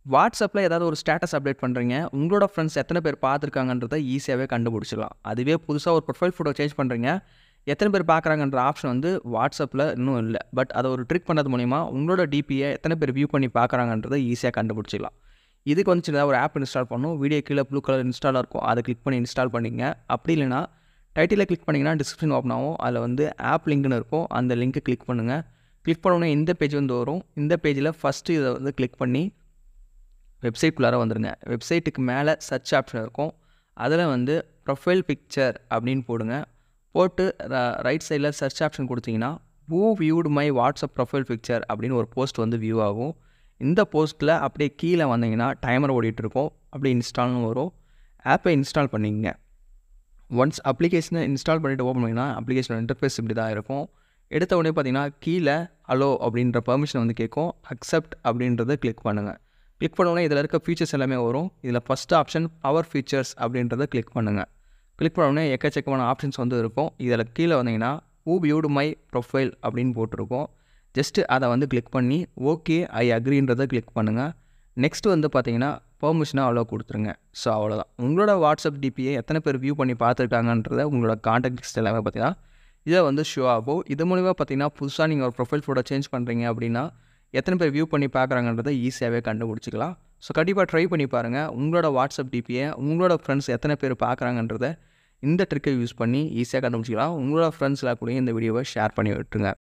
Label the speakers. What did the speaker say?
Speaker 1: வாட்ஸ்அப்பில் ஏதாவது ஒரு ஸ்டேட்டஸ் அப்டேட் பண்ணுறீங்க உங்களோட ஃப்ரெண்ட்ஸ் எத்தனை பேர் பார்த்துருக்காங்கன்றத ஈஸியாகவே கண்டுபிடிச்சிடலாம் அதுவே புதுசாக ஒரு ப்ரொஃபைல் ஃபோட்டோ சேஞ்ச் பண்ணுறீங்க எத்தனை பேர் பார்க்குறாங்கன்ற ஆப்ஷன் வந்து வாட்ஸ்அப்பில் இன்னும் இல்லை பட் அதை ஒரு ட்ரிக் பண்ணுறது மூலிமா உங்களோட டிபியை எத்தனை பேர் வியூ பண்ணி பார்க்குறாங்கன்றதை ஈஸியாக கண்டுபிடிச்சிக்கலாம் இதுக்கு வந்து சின்னதாக ஒரு ஆப் இன்ஸ்டால் பண்ணணும் வீடியோ கீழே ப்ளூ கலர் இன்ஸ்டாலாக இருக்கும் அதை கிளிக் பண்ணி இன்ஸ்டால் பண்ணிங்க அப்படி இல்லைனா டைட்டிலில் கிளிக் பண்ணிங்கன்னா டிஸ்கிரிப்ஷன் ஓப்பன் ஆகும் அதில் வந்து ஆப் லிங்க்னு இருக்கும் அந்த லிங்க்கை கிளிக் பண்ணுங்கள் கிளிக் பண்ணோன்னே இந்த பேஜ் வந்து வரும் இந்த பேஜில் ஃபஸ்ட்டு இதை வந்து கிளிக் பண்ணி வெப்சைட்குள்ளார வந்துடுங்க வெப்சைட்டுக்கு மேலே சர்ச் ஆப்ஷன் இருக்கும் அதில் வந்து ப்ரொஃபைல் பிக்சர் அப்படின்னு போடுங்க போட்டு ரைட் சைடில் சர்ச் ஆப்ஷன் கொடுத்தீங்கன்னா who viewed my WhatsApp profile picture அப்படின்னு ஒரு போஸ்ட் வந்து வியூ ஆகும் இந்த போஸ்ட்டில் அப்படியே கீழே வந்தீங்கன்னா டைமர் ஓடிட்டுருக்கோம் அப்படியே இன்ஸ்டால்னு வரும் ஆப்பை இன்ஸ்டால் பண்ணிக்கங்க ஒன்ஸ் அப்ளிகேஷனை இன்ஸ்டால் பண்ணிவிட்டு ஓப்பன் பண்ணிங்கன்னா அப்ளிகேஷன் இன்டர்ஃபேஸ் இப்படி தான் இருக்கும் எடுத்த உடனே பார்த்தீங்கன்னா கீழே அலோ அப்படின்ற பெர்மிஷன் வந்து கேட்கும் அக்செப்ட் அப்படின்றத கிளிக் பண்ணுங்கள் கிளிக் பண்ணோன்னே இதில் இருக்க ஃபீச்சர்ஸ் எல்லாமே வரும் இதில் ஃபஸ்ட் ஆப்ஷன் பவர் ஃபீச்சர்ஸ் அப்படின்றத கிளிக் பண்ணுங்கள் கிளிக் பண்ணோடனே எக்கச்சக்கமான ஆப்ஷன்ஸ் வந்து இருக்கும் இதில் கீழே வந்தீங்கன்னா ஹூ வியூடு மை ப்ரொஃபைல் அப்படின்னு போட்டிருக்கோம் ஜஸ்ட்டு அதை வந்து கிளிக் பண்ணி ஓகே ஐ அக்ரின்றதை கிளிக் பண்ணுங்கள் நெக்ஸ்ட் வந்து பார்த்தீங்கன்னா பெர்மிஷனாக அவ்வளோ கொடுத்துருங்க ஸோ அவ்வளோதான் உங்களோட வாட்ஸ்அப் டிபியை எத்தனை பேர் வியூ பண்ணி பார்த்துருக்காங்கன்றத உங்களோட காண்டாக்ட் லிஸ்ட் எல்லாமே பார்த்தீங்கன்னா இதை வந்து ஷோ ஆகும் இது மூலிமா பார்த்தீங்கன்னா புதுசாக நீங்கள் ஒரு ப்ரொஃபைல் ஃபோட்டோ சேஞ்ச் பண்ணுறீங்க அப்படின்னா எத்தனை பேர் வியூ பண்ணி பார்க்குறாங்கன்றதை ஈஸியாகவே கண்டுபிடிச்சிக்கலாம் ஸோ கண்டிப்பாக ட்ரை பண்ணி பாருங்கள் உங்களோட வாட்ஸ்அப் டிபியை உங்களோட ஃப்ரெண்ட்ஸ் எத்தனை பேர் பார்க்குறாங்கன்றத இந்த ட்ரிக்கை யூஸ் பண்ணி ஈஸியாக கண்டுபிடிச்சிக்கலாம் உங்களோட ஃப்ரெண்ட்ஸில் கூட இந்த வீடியோவை ஷேர் பண்ணி விட்டுருங்க